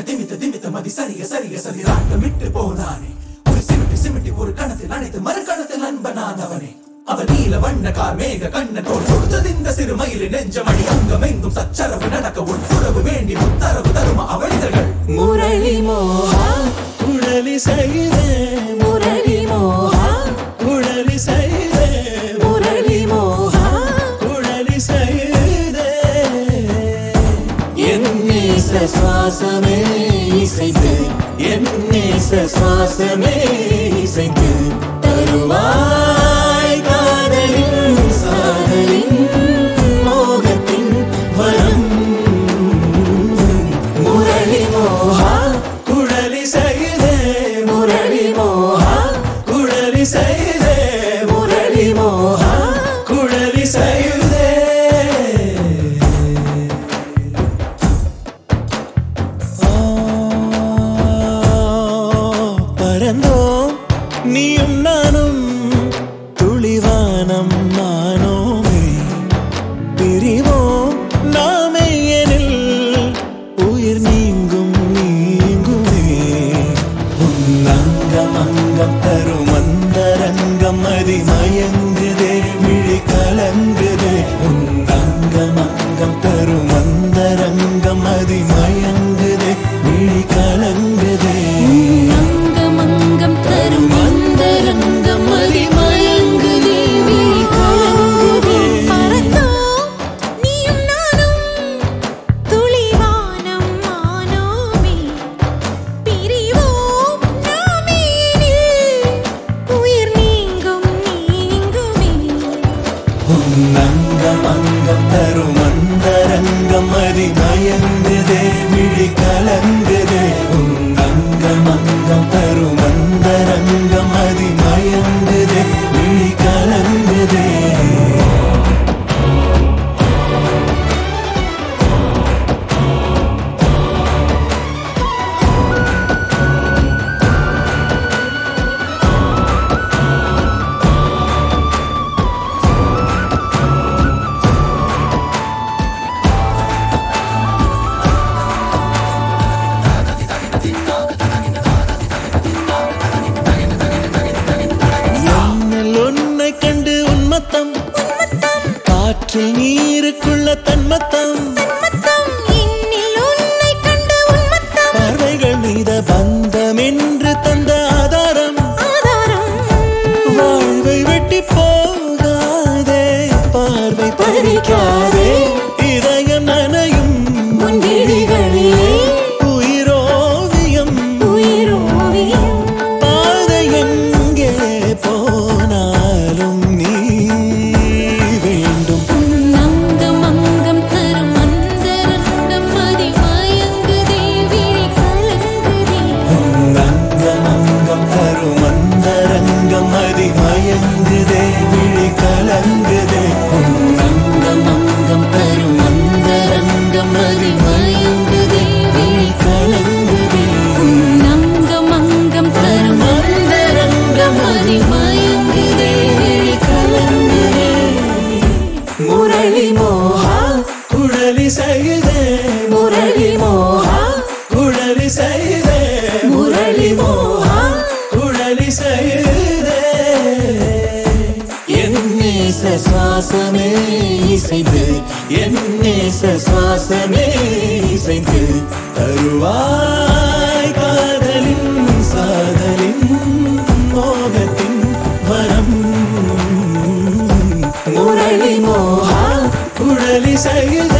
திமித்த திமித்த மதி சரிய சரிய சரி ராட்டமிட்டு போனானே ஒரு சிமிட்டி சிமிட்டி ஒரு கணத்தில் அனைத்து மறு கணத்தில் அன்பனான் அவனே அவன் நீல வண்ண கார் மேக கண்ணனோடு கொடுத்தது இந்த சிறு மயிலின் நெஞ்சமணி அங்கமெங்கும் சச்சரவு நடக்க உட்புறவு வேண்டி உத்தரவு தரும அவளிதழ்கள் முரளி மோகா குழலி செய்தே முரளி மோகா குழலி செய்தே முரளி மோகா குழலி செய்தே என் நேச சுவாசமே இசைத்து என் நேச சுவாசமே இசைத்து தருவாய் காதலின் சாதலின் மோகத்தின் வரம் முரளி மோகா குழலி செய்தே முரளி மோகா குழலி செய்தே முரளி மோகா குழலி செய்தே பறந்தோம் நீயும் நானும் துளிவானம் நானோமே பிரிவோம் நாமே எனில் உயிர் நீங்கும் நீங்குமே உன் அங்கம் அங்கம் தரும் அந்தரங்கம் அதி மயங்குதே விழி கலங்குதே உன் அங்கம் அங்கம் தரும் அந்தரங்கம் அதி மயங்குதே விழி கலங்குதே அங்கமங்கம் தரும் அந்தரங்கம் அதிமயங்குதே விழி கலங்குதே பறந்தோம் நீயும் நானும் துளிவானம் மானோமே பிரிவோம் நாமே எனில் உயிர் நீங்கும் நீங்குமே உன் அங்கம் அங்கம் தரும் அந்தரங்கம் அதி மயங்குதே விழி கலங்குதே உன் அங்கம் அங்கம் தரும் அந்தரங்கம் அதி மயங்குதே விழி கலங்குதே என்னில் உன்னை கண்டு உன்மத்தம் காற்றில் நீருக்குள்ள தன்மத்தம் மத்தம் இன்னில் உன்னை கண்டு உன்மத்தம் பார்வைகள் மீத பந்தம் என்று தந்த ஆதாரம் ஆதாரம் வாழ்வை வெட்டி போகாதே பார்வை பறிக்காதே இதயம் நனையும் முன்விழிகளிலே உயிரோவியம் உயிரோவியம் பாதை எங்கே போனாலும் நீ வேண்டும் அங்கம் அங்கம் தரும் அந்தரங்கம் அதிமயங்குதே விழி கலங்குதே அங்கம் அங்கம் தரும் அந்தரங்கம் அதி மயங்குதே விழி கலங்குதே அங்கம் அங்கம் தரும் அந்தரங்கம் அதிமயங்குதே விழி கலங்குதே அங்கம் அங்கம் தரும் அந்தரங்கம் அதிமயங்குதே விழி கலங்குதே முரளி மோகா குழலி செய்தே முரளி மோகா குழலி செய்தே முரளி மோகா குழலி செய்தே என் நேச சுவாசமே இசைந்து என் நேச சுவாசமே இசைந்து தருவாய் காதலின் சாதலின் மோகத்தின் வரம் முரளி மோகா குழலி செய்த